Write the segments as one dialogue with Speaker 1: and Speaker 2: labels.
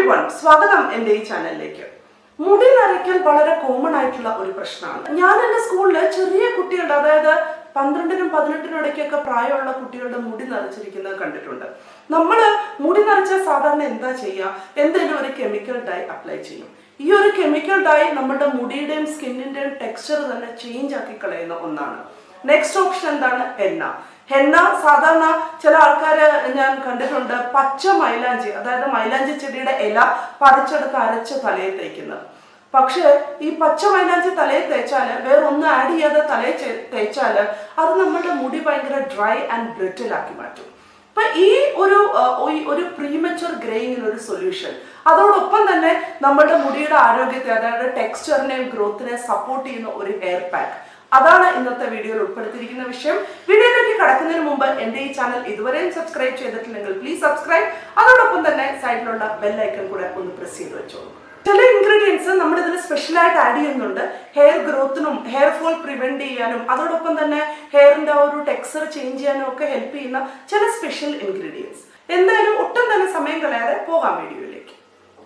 Speaker 1: one സ്വാഗതം എൻ്റെ ഈ ചാനലിലേക്ക് മുടി നരയ്ക്കൽ വളരെ കോമൺ ആയിട്ടുള്ള ഒരു പ്രശ്നമാണ് ഞാൻ എൻ്റെ സ്കൂളിൽ ചെറിയ കുട്ടികളുടെ അതായത് പന്ത്രണ്ടിനും പതിനെട്ടിനും ഇടയ്ക്കൊക്കെ പ്രായമുള്ള കുട്ടികളുടെ മുടി നരച്ചിരിക്കുന്നത് കണ്ടിട്ടുണ്ട് നമ്മൾ മുടി നരച്ചാൽ സാധാരണ എന്താ ചെയ്യുക എന്തെങ്കിലും ഒരു കെമിക്കൽ ഡൈ അപ്ലൈ ചെയ്യും ഈ ഒരു കെമിക്കൽ ഡൈ നമ്മുടെ മുടിയുടെയും സ്കിന്നിന്റെയും ടെക്സ്ചർ തന്നെ ചേഞ്ച് ആക്കി കളയുന്ന ഒന്നാണ് നെക്സ്റ്റ് ഓപ്ഷൻ എന്താണ് ഹെന്ന ഹെന്ന സാധാരണ ചില ആൾക്കാര് ഞാൻ കണ്ടിട്ടുണ്ട് പച്ച മൈലാഞ്ചി അതായത് മൈലാഞ്ചി ചെടിയുടെ ഇല പറിച്ചെടുത്ത് അരച്ച് തലയിൽ തേക്കുന്നത് പക്ഷേ ഈ പച്ച മൈലാഞ്ചി തലയിൽ തേച്ചാല് വേറെ ഒന്നും ആഡ് ചെയ്യാതെ തലയിൽ ചെ- തേച്ചാല് അത് നമ്മുടെ മുടി ഭയങ്കര ഡ്രൈ ആൻഡ് ബ്രിട്ടിൽ ആക്കി മാറ്റും അപ്പൊ ഈ ഒരു ആ, ഈ ഒരു പ്രീമച്ചുർ ഗ്രേയിങ്ങിന് ഒരു സൊല്യൂഷൻ അതോടൊപ്പം തന്നെ നമ്മുടെ മുടിയുടെ ആരോഗ്യത്തെ അതായത് ടെക്സ്ചറിനെയും ഗ്രോത്തിനെയും സപ്പോർട്ട് ചെയ്യുന്ന ഒരു ഹെയർ പാക്ക് അതാണ് ഇന്നത്തെ വീഡിയോയിൽ ഉൾപ്പെടുത്തിയിരിക്കുന്ന വിഷയം വീഡിയോയിലേക്ക് കടക്കുന്നതിന് മുമ്പ് എന്റെ ഈ ചാനൽ ഇതുവരെയും സബ്സ്ക്രൈബ് ചെയ്തിട്ടില്ലെങ്കിൽ പ്ലീസ് സബ്സ്ക്രൈബ് അതോടൊപ്പം തന്നെ സൈഡിലുള്ള ബെൽ ഐക്കൺ കൂടെ ഒന്ന് പ്രസ് ചെയ്ത് വെച്ചോളൂ ചില ഇൻഗ്രീഡിയൻസ് നമ്മൾ ഇതിൽ സ്പെഷ്യൽ ആയിട്ട് ആഡ് ചെയ്യുന്നുണ്ട് ഹെയർ ഗ്രോത്തിനും ഹെയർ ഫോൾ പ്രിവെന്റ് ചെയ്യാനും അതോടൊപ്പം തന്നെ ഹെയറിന്റെ ആ ഒരു ടെക്സ്ചർ ചേഞ്ച് ചെയ്യാനും ഒക്കെ ഹെൽപ്പ് ചെയ്യുന്ന ചില സ്പെഷ്യൽ ഇൻഗ്രീഡിയൻസ് എന്തായാലും ഒട്ടും തന്നെ സമയം കളയാതെ പോകാം വീഡിയോയിലേക്ക്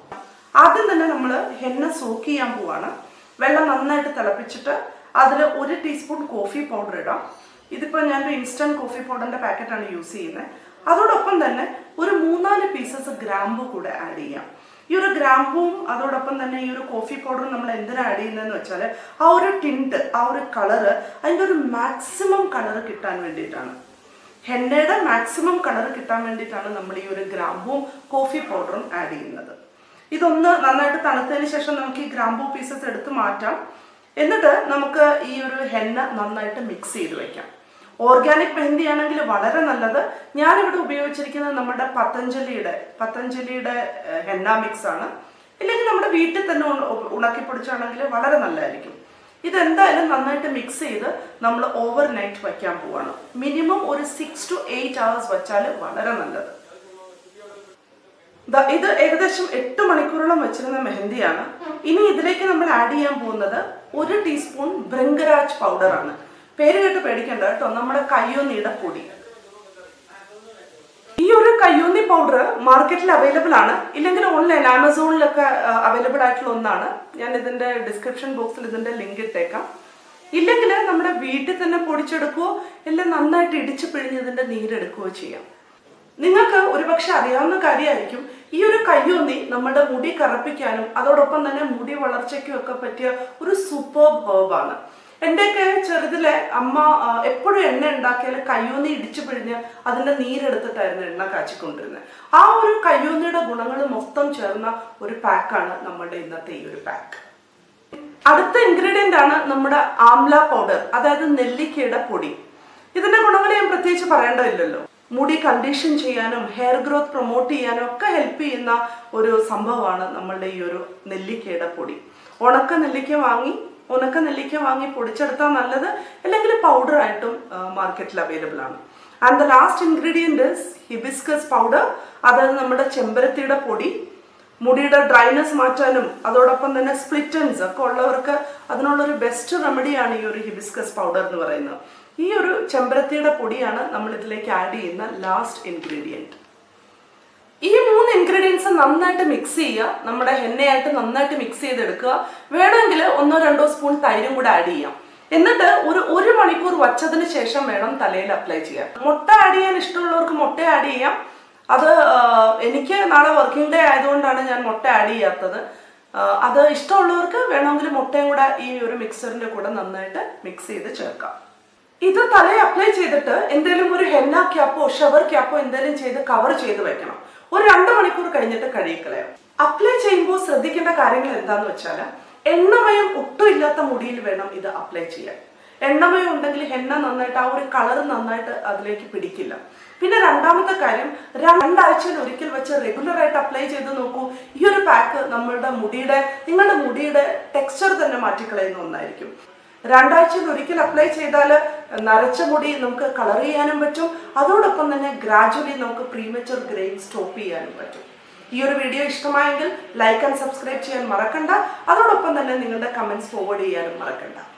Speaker 1: ആദ്യം തന്നെ നമ്മൾ ഹെന്ന സോക്ക് ചെയ്യാൻ പോവാണ് വെള്ളം നന്നായിട്ട് തിളപ്പിച്ചിട്ട് അതിൽ ഒരു ടീസ്പൂൺ കോഫി പൗഡർ ഇടാം ഇതിപ്പോൾ ഞാനൊരു ഇൻസ്റ്റൻറ്റ് കോഫി പൗഡറിൻ്റെ പാക്കറ്റാണ് യൂസ് ചെയ്യുന്നത് അതോടൊപ്പം തന്നെ ഒരു മൂന്നാല് പീസസ് ഗ്രാമ്പു കൂടെ ആഡ് ചെയ്യാം ഈ ഒരു ഗ്രാമ്പും അതോടൊപ്പം തന്നെ ഈ ഒരു കോഫി പൗഡറും നമ്മൾ എന്തിനാ ആഡ് ചെയ്യുന്നതെന്ന് വെച്ചാൽ ആ ഒരു ടിൻറ്റ് ആ ഒരു കളറ് അതിൻ്റെ ഒരു മാക്സിമം കളറ് കിട്ടാൻ വേണ്ടിയിട്ടാണ് ഹെന്നയുടെ മാക്സിമം കളർ കിട്ടാൻ വേണ്ടിയിട്ടാണ് നമ്മൾ ഈ ഒരു ഗ്രാമ്പും കോഫി പൗഡറും ആഡ് ചെയ്യുന്നത് ഇതൊന്ന് നന്നായിട്ട് തണുത്തതിന് ശേഷം നമുക്ക് ഈ ഗ്രാമ്പൂ പീസസ് എടുത്ത് മാറ്റാം എന്നിട്ട് നമുക്ക് ഈ ഒരു ഹെന്ന നന്നായിട്ട് മിക്സ് ചെയ്ത് വെക്കാം ഓർഗാനിക് മെഹന്തി ആണെങ്കിൽ വളരെ നല്ലത് ഞാനിവിടെ ഉപയോഗിച്ചിരിക്കുന്നത് നമ്മുടെ പതഞ്ജലിയുടെ പതഞ്ജലിയുടെ ഏഹ്, ഹെന്ന മിക്സ് ആണ് ഇല്ലെങ്കിൽ നമ്മുടെ വീട്ടിൽ തന്നെ ഉണ- ഉണക്കി പൊടിച്ചാണെങ്കിൽ വളരെ നല്ലതായിരിക്കും ഇതെന്തായാലും നന്നായിട്ട് മിക്സ് ചെയ്ത് നമ്മൾ ഓവർ നൈറ്റ് വയ്ക്കാൻ പോവാണ് മിനിമം ഒരു സിക്സ് ടു എയ്റ്റ് അവേഴ്സ് വെച്ചാൽ വളരെ നല്ലത് ദാ ഇത് ഏകദേശം എട്ട് മണിക്കൂറോളം വെച്ചിരുന്ന മെഹന്തിയാണ് ഇനി ഇതിലേക്ക് നമ്മൾ ആഡ് ചെയ്യാൻ പോകുന്നത് ഒരു ടീസ്പൂൺ ഭൃംഗരാജ് പൗഡർ ആണ് പേര് കേട്ട് പേടിക്കണ്ട കേട്ടോ നമ്മുടെ കയ്യോന്നിയുടെ പൊടി ഈ ഒരു കയ്യോന്നി പൗഡർ മാർക്കറ്റിൽ അവൈലബിൾ ആണ് ഇല്ലെങ്കിൽ ഓൺലൈൻ ആമസോണിലൊക്കെ അവൈലബിൾ ആയിട്ടുള്ള ഒന്നാണ് ഞാൻ ഇതിന്റെ ഡിസ്ക്രിപ്ഷൻ ബോക്സിൽ ഇതിന്റെ ലിങ്ക് ഇട്ടേക്കാം ഇല്ലെങ്കിൽ നമ്മുടെ വീട്ടിൽ തന്നെ പൊടിച്ചെടുക്കുകയോ എല്ലാം നന്നായിട്ട് ഇടിച്ചു പിഴിഞ്ഞ് ഇതിന്റെ നീരെടുക്കുകയോ ചെയ്യാം നിങ്ങൾക്ക് ഒരുപക്ഷെ അറിയാവുന്ന കാര്യമായിരിക്കും ഈ ഒരു കയ്യൊന്നി നമ്മുടെ മുടി കറപ്പിക്കാനും അതോടൊപ്പം തന്നെ മുടി വളർച്ചയ്ക്കും ഒക്കെ പറ്റിയ ഒരു സൂപ്പർ ഹേർബാണ് എന്റെയൊക്കെ ചെറുതിലെ അമ്മ ആ, എപ്പോഴും എണ്ണ ഉണ്ടാക്കിയാൽ കയ്യോന്നി ഇടിച്ചു പിഴിഞ്ഞ് അതിന്റെ നീരെടുത്തിട്ടായിരുന്നു എണ്ണ കാച്ചിക്കൊണ്ടിരുന്നത് ആ ഒരു കയ്യോന്നിയുടെ ഗുണങ്ങൾ മൊത്തം ചേർന്ന ഒരു പാക്കാണ് നമ്മുടെ ഇന്നത്തെ ഈ ഒരു പാക്ക് അടുത്ത ഇൻഗ്രീഡിയന്റ് ആണ് നമ്മുടെ ആംല പൗഡർ അതായത് നെല്ലിക്കയുടെ പൊടി ഇതിന്റെ ഗുണങ്ങൾ ഞാൻ പ്രത്യേകിച്ച് പറയേണ്ടതില്ലല്ലോ മുടി കണ്ടീഷൻ ചെയ്യാനും ഹെയർ ഗ്രോത്ത് പ്രൊമോട്ട് ചെയ്യാനും ഒക്കെ ഹെൽപ്പ് ചെയ്യുന്ന ഒരു സംഭവമാണ് നമ്മളുടെ ഈ ഒരു നെല്ലിക്കയുടെ പൊടി ഉണക്ക നെല്ലിക്ക വാങ്ങി ഉണക്ക നെല്ലിക്ക വാങ്ങി പൊടിച്ചെടുത്താൽ നല്ലത് അല്ലെങ്കിൽ പൗഡർ ആയിട്ടും മാർക്കറ്റിൽ അവൈലബിൾ ആണ് and the last ingredient hibiscus powder അതായത് നമ്മുടെ ചെമ്പരത്തിയുടെ പൊടി മുടിയുടെ ഡ്രൈനെസ് മാറ്റാനും അതോടൊപ്പം തന്നെ സ്പ്ലിറ്റൻസ് ഒക്കെ ഉള്ളവർക്ക് അതിനുള്ളൊരു ബെസ്റ്റ് റെമഡിയാണ് ഈ ഒരു ഹിബിസ്കസ് പൗഡർ എന്ന് പറയുന്നത് ഈ ഒരു ചെമ്പരത്തിയുടെ പൊടിയാണ് നമ്മൾ ഇതിലേക്ക് ആഡ് ചെയ്യുന്ന ലാസ്റ്റ് ഇൻഗ്രീഡിയൻറ്റ് ഈ മൂന്ന് ഇൻഗ്രീഡിയൻസ് നന്നായിട്ട് മിക്സ് ചെയ്യുക നമ്മുടെ എണ്ണയായിട്ട് നന്നായിട്ട് മിക്സ് ചെയ്തെടുക്കുക വേണമെങ്കിൽ ഒന്നോ രണ്ടോ സ്പൂൺ തൈരും കൂടെ ആഡ് ചെയ്യാം എന്നിട്ട് ഒരു ഒരു മണിക്കൂർ വച്ചതിന് ശേഷം വേണം തലയിൽ അപ്ലൈ ചെയ്യാൻ മുട്ട ആഡ് ചെയ്യാൻ ഇഷ്ടമുള്ളവർക്ക് മുട്ട ആഡ് ചെയ്യാം അത് ആ, എനിക്ക് നാളെ വർക്കിംഗ് ഡേ ആയതുകൊണ്ടാണ് ഞാൻ മുട്ട ആഡ് ചെയ്യാത്തത് ആ, അത് ഇഷ്ടമുള്ളവർക്ക് വേണമെങ്കിൽ മുട്ടയും കൂടെ ഈ ഒരു മിക്സറിന്റെ കൂടെ നന്നായിട്ട് മിക്സ് ചെയ്ത് ചേർക്കാം ഇത് തലയിൽ അപ്ലൈ ചെയ്തിട്ട് എന്തെങ്കിലും ഒരു ഹെന്ന ക്യാപ്പോ ഷവർ ക്യാപ്പോ എന്തെങ്കിലും ചെയ്ത് കവർ ചെയ്ത് വെക്കണം ഒരു രണ്ട് മണിക്കൂർ കഴിഞ്ഞിട്ട് കഴുകിക്കളയാം അപ്ലൈ ചെയ്യുമ്പോൾ ശ്രദ്ധിക്കേണ്ട കാര്യങ്ങൾ എന്താന്ന് വെച്ചാൽ എണ്ണമയം ഒട്ടും ഇല്ലാത്ത മുടിയിൽ വേണം ഇത് അപ്ലൈ ചെയ്യാൻ എണ്ണമയം ഉണ്ടെങ്കിൽ ഹെന്ന നന്നായിട്ട് ആ ഒരു കളർ നന്നായിട്ട് അതിലേക്ക് പിടിക്കില്ല പിന്നെ രണ്ടാമത്തെ കാര്യം രണ്ടാഴ്ചയിൽ ഒരിക്കൽ വെച്ച് റെഗുലർ ആയിട്ട് അപ്ലൈ ചെയ്ത് നോക്കൂ ഈ ഒരു പാക്ക് നമ്മളുടെ മുടിയുടെ നിങ്ങളുടെ മുടിയുടെ ടെക്സ്ചർ തന്നെ മാറ്റിക്കളയുന്ന ഒന്നായിരിക്കും രണ്ടാഴ്ചയിൽ ഒരിക്കൽ അപ്ലൈ ചെയ്താൽ നരച്ച മുടി നമുക്ക് കളർ ചെയ്യാനും പറ്റും അതോടൊപ്പം തന്നെ ഗ്രാജുവലി നമുക്ക് പ്രീമച്ചർ ഗ്രെയിൻ സ്റ്റോപ്പ് ചെയ്യാനും പറ്റും ഈ ഒരു വീഡിയോ ഇഷ്ടമായെങ്കിൽ ലൈക്ക് ആൻഡ് സബ്സ്ക്രൈബ് ചെയ്യാൻ മറക്കണ്ട അതോടൊപ്പം തന്നെ നിങ്ങളുടെ കമന്റ്സ് ഫോർവേഡ് ചെയ്യാനും മറക്കണ്ട